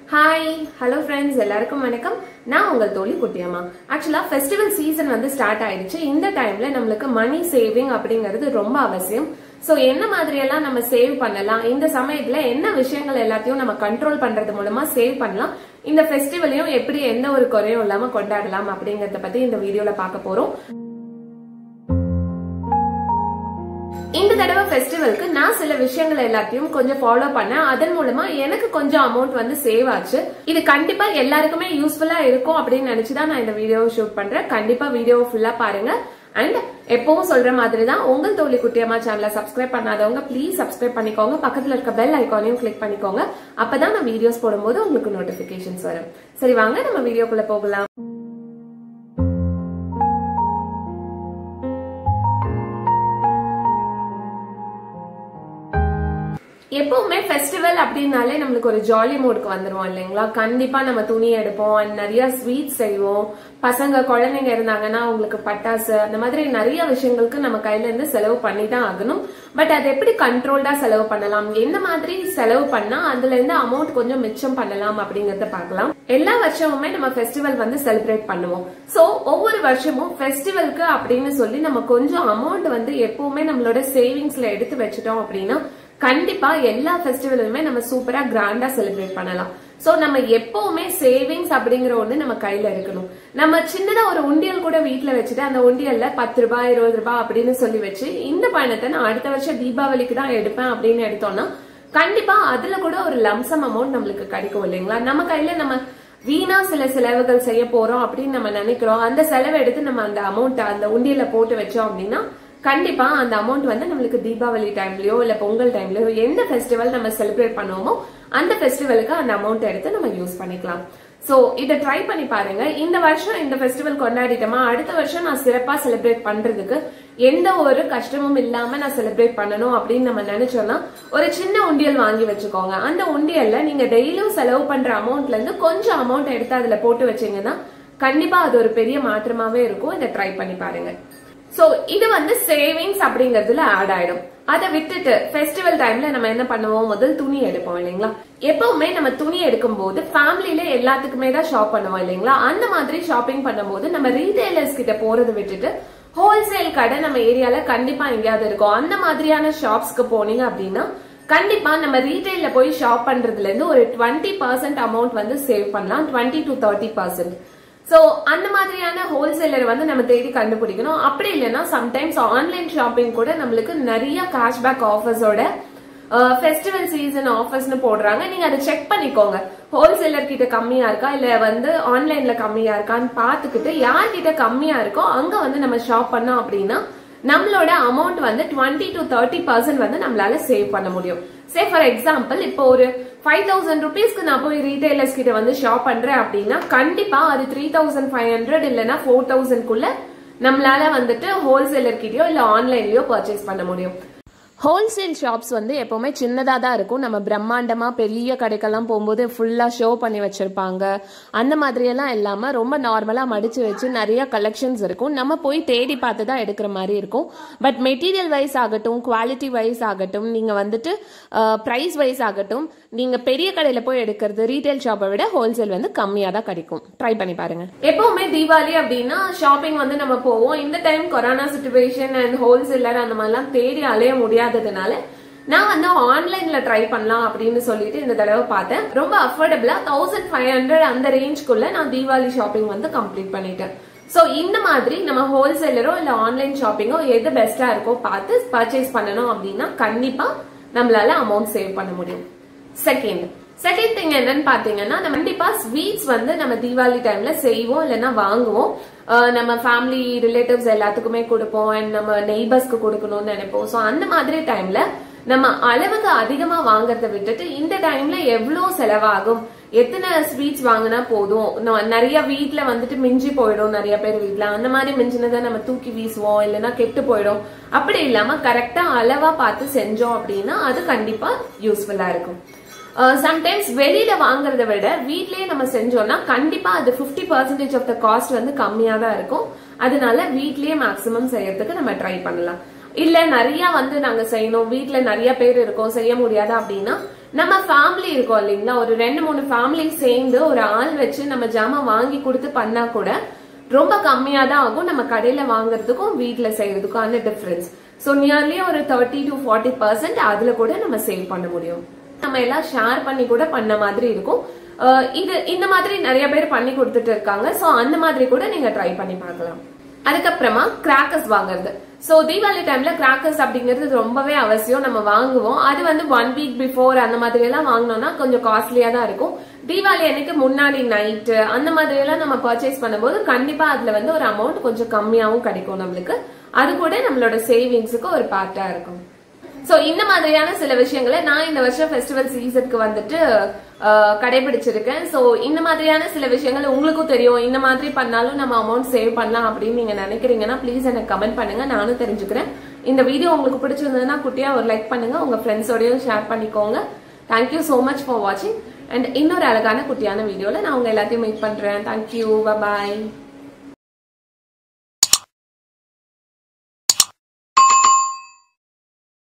hi hello friends எல்லாருக்கும் வணக்கம் நான் உங்கள் தோழி குட்டியம்மா ஆக்சுவலா ஃபெஸ்டிவல் சீசன் வந்து ஸ்டார்ட் ஆயிடுச்சு இந்த டைம்ல நம்மளுக்கு மணி சேவிங் அப்படிங்கிறது ரொம்ப அவசியம் சோ என்ன மாதிரி எல்லாம் நம்ம சேவ் பண்ணலாம் இந்த சமயத்துல என்ன விஷயங்கள் எல்லாத்தையும் நம்ம கண்ட்ரோல் பண்றது மூலமா சேவ் பண்ணலாம் இந்த ஃபெஸ்டிவலையும் எப்படி எந்த ஒரு குறையும் இல்லாம கொண்டாடலாம் அப்படிங்கறத பத்தி இந்த வீடியோல பார்க்க போறோம் இந்த தடவை ஃபெஸ்டிவலுக்கு நான் சில விஷயங்கள் எல்லாத்தையும் கொஞ்சம் ஃபாலோ பண்ணேன் அதன் மூலமா எனக்கு கொஞ்சம் அமௌண்ட் வந்து சேவ் ஆச்சு இது கண்டிப்பா எல்லாருக்குமே யூஸ்ஃபுல்லா இருக்கும் அப்படின்னு நினைச்சுதான் நான் இந்த வீடியோவை ஷூட் பண்றேன் கண்டிப்பா வீடியோ ஃபுல்லா பாருங்க அண்ட் எப்பவும் சொல்ற மாதிரி தான் உங்கள் தோழி குட்டியம்மா சேனலை சப்ஸ்கிரைப் பண்ணாதவங்க ப்ளீஸ் சப்ஸ்கிரைப் பண்ணிக்கோங்க பக்கத்துல இருக்க பெல் ஐக்கானையும் கிளிக் பண்ணிக்கோங்க அப்பதான் நான் வீடியோஸ் போடும்போது உங்களுக்கு நோட்டிபிகேஷன்ஸ் வரும் சரி வாங்க நம்ம வீடியோக்குள்ள போகலாம் எப்பவுமே ஃபெஸ்டிவல் அப்படின்னாலே நம்மளுக்கு ஒரு ஜாலி மூடுக்கு வந்துருவோம் இல்லைங்களா கண்டிப்பா நம்ம துணி எடுப்போம் and நிறைய ஸ்வீட் செய்வோம் பசங்க குழந்தைங்க இருந்தாங்கன்னா அவங்களுக்கு பட்டாசு அந்த மாதிரி நிறைய விஷயங்களுக்கு நம்ம கையில இருந்து செலவு பண்ணி தான் ஆகணும் பட் அது எப்படி கண்ட்ரோல்டா செலவு பண்ணலாம் எந்த மாதிரி செலவு பண்ணா அதுல இருந்து அமௌண்ட் கொஞ்சம் மிச்சம் பண்ணலாம் அப்படிங்கறத பார்க்கலாம் எல்லா வருஷமுமே நம்ம ஃபெஸ்டிவல் வந்து செலிப்ரேட் பண்ணுவோம் சோ ஒவ்வொரு வருஷமும் ஃபெஸ்டிவலுக்கு அப்படின்னு சொல்லி நம்ம கொஞ்சம் அமௌண்ட் வந்து எப்பவுமே நம்மளோட சேவிங்ஸ்ல எடுத்து வச்சுட்டோம் அப்படின்னா கண்டிப்பா எல்லா ஃபெஸ்டிவலுமே நம்ம சூப்பரா கிராண்டா செலிப்ரேட் பண்ணலாம் சோ நம்ம எப்பவுமே சேவிங்ஸ் அப்படிங்கிற ஒண்ணு நம்ம கையில இருக்கணும் நம்ம சின்னதா ஒரு உண்டியல் கூட வீட்ல வச்சுட்டு அந்த உண்டியல்ல பத்து ரூபாய் இருபது ரூபாய் அப்படின்னு சொல்லி வச்சு இந்த பயணத்தை நான் அடுத்த வருஷம் தீபாவளிக்கு தான் எடுப்பேன் அப்படின்னு எடுத்தோம்னா கண்டிப்பா அதுல கூட ஒரு லம்சம் அமௌண்ட் நம்மளுக்கு கிடைக்கும் இல்லைங்களா நம்ம கையில நம்ம வீணா சில செலவுகள் செய்ய போறோம் அப்படின்னு நம்ம நினைக்கிறோம் அந்த செலவை எடுத்து நம்ம அந்த அமௌண்ட் அந்த உண்டியல போட்டு வச்சோம் அப்படின்னா கண்டிப்பா அந்த அமௌண்ட் வந்து நம்மளுக்கு தீபாவளி டைம்லயோ இல்ல பொங்கல் டைம்லயோ எந்த ஃபெஸ்டிவல் நம்ம செலிப்ரேட் பண்ணுவோமோ அந்த ஃபெஸ்டிவலுக்கு அந்த அமௌண்ட் எடுத்து நம்ம யூஸ் பண்ணிக்கலாம் சோ இதை ட்ரை பண்ணி பாருங்க இந்த வருஷம் இந்த ஃபெஸ்டிவல் கொண்டாடிட்டோமா அடுத்த வருஷம் நான் சிறப்பா செலிப்ரேட் பண்றதுக்கு எந்த ஒரு கஷ்டமும் இல்லாம நான் செலிப்ரேட் பண்ணணும் அப்படின்னு நம்ம நினைச்சோம்னா ஒரு சின்ன உண்டியல் வாங்கி வச்சுக்கோங்க அந்த உண்டியல்ல நீங்க டெய்லியும் செலவு பண்ற அமௌண்ட்ல இருந்து கொஞ்சம் அமௌண்ட் எடுத்து அதுல போட்டு வச்சீங்கன்னா கண்டிப்பா அது ஒரு பெரிய மாற்றமாவே இருக்கும் இதை ட்ரை பண்ணி பாருங்க சோ இது வந்து சேவிங்ஸ் அப்படிங்கறதுல ஆட் ஆயிடும் அதை விட்டுட்டு ஃபெஸ்டிவல் டைம்ல நம்ம என்ன பண்ணுவோம் முதல் துணி எடுப்போம் இல்லைங்களா எப்பவுமே நம்ம துணி எடுக்கும் போது ஃபேமிலியில எல்லாத்துக்குமே தான் ஷாப் பண்ணுவோம் இல்லைங்களா அந்த மாதிரி ஷாப்பிங் பண்ணும்போது நம்ம ரீட்டைலர்ஸ் கிட்ட போறதை விட்டுட்டு ஹோல்சேல் கடை நம்ம ஏரியால கண்டிப்பா எங்கேயாவது இருக்கும் அந்த மாதிரியான ஷாப்ஸ்க்கு போனீங்க அப்படின்னா கண்டிப்பா நம்ம ரீட்டைல்ல போய் ஷாப் பண்றதுல இருந்து ஒரு டுவெண்ட்டி பர்சன்ட் அமௌண்ட் வந்து சேவ் பண்ணலாம் twenty to thirty percent so அந்த மாதிரியான ஹோல்சேலர் வந்து நம்ம தேடி கண்டுபிடிக்கணும் அப்படி இல்லைன்னா சம்டைம்ஸ் ஆன்லைன் ஷாப்பிங் கூட நம்மளுக்கு நிறைய கேஷ்பேக் ஆஃபர்ஸோட ஃபெஸ்டிவல் சீசன் ஆஃபர்ஸ்னு போடுறாங்க நீங்க அதை செக் பண்ணிக்கோங்க ஹோல்சேலர் கிட்ட கம்மியா இருக்கா இல்ல வந்து ஆன்லைன்ல கம்மியா இருக்கான்னு பாத்துக்கிட்டு யார்கிட்ட கம்மியா இருக்கோ அங்க வந்து நம்ம ஷாப் பண்ணோம் அப்படின்னா நம்மளோட அமௌண்ட் வந்து டுவெண்ட்டி டு தேர்ட்டி பர்சன்ட் வந்து நம்மளால சேவ் பண்ண முடியும் சே ஃபார் எக்ஸாம்பிள் இப்போ ஒரு ஃபைவ் தௌசண்ட் ருபீஸ்க்கு நான் போய் ரீட்டைலர்ஸ் கிட்ட வந்து ஷாப் பண்றேன் அப்படின்னா கண்டிப்பா அது த்ரீ தௌசண்ட் ஃபைவ் ஹண்ட்ரட் இல்லைன்னா ஃபோர் தௌசண்ட்குள்ள நம்மளால வந்துட்டு ஹோல்சேலர் கிட்டயோ இல்ல ஆன்லைன்லயோ பர்ச்சேஸ் பண்ண முடியும் ஹோல்சேல் ஷாப்ஸ் வந்து எப்பவுமே சின்னதாக தான் இருக்கும் நம்ம பிரம்மாண்டமாக பெரிய கடைக்கெல்லாம் போகும்போது ஃபுல்லாக ஷோ பண்ணி வச்சுருப்பாங்க அந்த மாதிரியெல்லாம் இல்லாமல் ரொம்ப நார்மலாக மடித்து வச்சு நிறைய கலெக்ஷன்ஸ் இருக்கும் நம்ம போய் தேடி பார்த்து தான் எடுக்கிற மாதிரி இருக்கும் பட் மெட்டீரியல் வைஸ் ஆகட்டும் குவாலிட்டி வைஸ் ஆகட்டும் நீங்கள் வந்துட்டு ப்ரைஸ் வைஸ் ஆகட்டும் நீங்கள் பெரிய கடையில் போய் எடுக்கிறது ரீட்டைல் ஷாப்பை விட ஹோல்சேல் வந்து கம்மியாக தான் கிடைக்கும் ட்ரை பண்ணி பாருங்க எப்பவுமே தீபாவளி அப்படின்னா ஷாப்பிங் வந்து நம்ம போவோம் இந்த time corona situation and wholesaler அந்த மாதிரிலாம் தேடி அலைய முடியாததுனால நான் வந்து ஆன்லைன்ல ட்ரை பண்ணலாம் அப்படின்னு சொல்லிட்டு இந்த தடவை பார்த்தேன் ரொம்ப அஃபோர்டபுளா தௌசண்ட் ஃபைவ் ஹண்ட்ரட் அந்த ரேஞ்ச்குள்ள நான் தீபாவளி ஷாப்பிங் வந்து கம்ப்ளீட் பண்ணிட்டேன் சோ இந்த மாதிரி நம்ம ஹோல்சேலரோ இல்ல ஆன்லைன் ஷாப்பிங்கோ எது பெஸ்டா இருக்கோ பார்த்து பர்ச்சேஸ் பண்ணணும் அப்படின்னா கண்டிப்பா நம்மளால அமௌண்ட் சேவ் பண்ண முடியும் செகண்ட் செகண்ட் திங் என்னன்னு பாத்தீங்கன்னா நம்ம கண்டிப்பா ஸ்வீட்ஸ் வந்து நம்ம தீபாவளி டைம்ல செய்வோம் இல்லைன்னா வாங்குவோம் நம்ம ஃபேமிலி ரிலேட்டிவ்ஸ் எல்லாத்துக்குமே கொடுப்போம் அண்ட் நம்ம நெய்பர்ஸ்க்கு கொடுக்கணும்னு நினைப்போம் ஸோ அந்த மாதிரி டைம்ல நம்ம அளவுக்கு அதிகமா வாங்குறத விட்டுட்டு இந்த டைம்ல எவ்வளவு செலவாகும் எத்தனை ஸ்வீட்ஸ் வாங்கினா போதும் நிறைய வீட்ல வந்துட்டு மிஞ்சி போயிடும் நிறைய பேர் வீட்ல அந்த மாதிரி மிஞ்சினதை நம்ம தூக்கி வீசுவோம் இல்லைன்னா கெட்டு போயிடும் அப்படி இல்லாம கரெக்டா அளவா பார்த்து செஞ்சோம் அப்படின்னா அது கண்டிப்பா யூஸ்ஃபுல்லா இருக்கும் சம்டைம்ஸ் வெளியில வாங்குறத விட வீட்லயே நம்ம செஞ்சோம்னா கண்டிப்பா அது fifty percentage of the cost வந்து கம்மியா தான் இருக்கும் அதனால வீட்லயே மேக்சிமம் செய்யறதுக்கு நம்ம ட்ரை பண்ணலாம் இல்ல நிறைய வந்து நாங்க செய்யணும் வீட்ல நிறைய பேர் இருக்கோம் செய்ய முடியாது அப்படின்னா நம்ம ஃபேமிலி இருக்கோம் இல்லைங்களா ஒரு ரெண்டு மூணு ஃபேமிலி சேர்ந்து ஒரு ஆள் வச்சு நம்ம ஜாமான் வாங்கி கொடுத்து பண்ணா கூட ரொம்ப கம்மியா தான் ஆகும் நம்ம கடையில வாங்குறதுக்கும் வீட்ல செய்யறதுக்கான டிஃபரன்ஸ் ஸோ நியர்லி ஒரு தேர்ட்டி டு ஃபார்ட்டி பர்சன்ட் அதுல கூட நம்ம சேவ் பண்ண முடியும் நம்ம எல்லாம் ஷேர் பண்ணி கூட பண்ண மாதிரி இருக்கும் அஹ் இது இந்த மாதிரி நிறைய பேர் பண்ணி கொடுத்துட்டு இருக்காங்க ஸோ அந்த மாதிரி கூட நீங்க ட்ரை பண்ணி பார்க்கலாம் அதுக்கப்புறமா கிராக்கர்ஸ் வாங்குறது சோ தீபாவளி டைம்ல கிராக்கர்ஸ் அப்படிங்கிறது ரொம்பவே அவசியம் நம்ம வாங்குவோம் அது வந்து ஒன் வீக் பிஃபோர் அந்த மாதிரி எல்லாம் வாங்கினோம்னா கொஞ்சம் காஸ்ட்லியா தான் இருக்கும் தீபாவளி அன்னைக்கு முன்னாடி நைட்டு அந்த மாதிரி எல்லாம் நம்ம பர்ச்சேஸ் பண்ணும்போது கண்டிப்பா அதுல வந்து ஒரு அமௌண்ட் கொஞ்சம் கம்மியாவும் கிடைக்கும் நம்மளுக்கு அது கூட நம்மளோட சேவிங்ஸுக்கு ஒரு பார்ட்டா இருக்கும் சோ இந்த மாதிரியான சில விஷயங்களை நான் இந்த வருஷம் ஃபெஸ்டிவல் சீசனுக்கு வந்துட்டு அஹ், கடைபிடிச்சிருக்கேன் சோ இந்த மாதிரியான சில விஷயங்கள் உங்களுக்கும் தெரியும் இந்த மாதிரி பண்ணாலும் நம்ம அமௌண்ட் சேவ் பண்ணலாம் அப்படின்னு நீங்க நினைக்கிறீங்கன்னா ப்ளீஸ் எனக்கு கமெண்ட் பண்ணுங்க நானும் தெரிஞ்சுக்கிறேன் இந்த வீடியோ உங்களுக்கு பிடிச்சிருந்ததுன்னா குட்டியா ஒரு லைக் பண்ணுங்க உங்க ஃப்ரெண்ட்ஸோடயும் ஷேர் பண்ணிக்கோங்க தேங்க்யூ so மச் ஃபார் வாட்சிங் அண்ட் இன்னொரு அழகான குட்டியான வீடியோல நான் உங்க எல்லாத்தையும் மீட் பண்றேன் தேங்க்யூ பாய்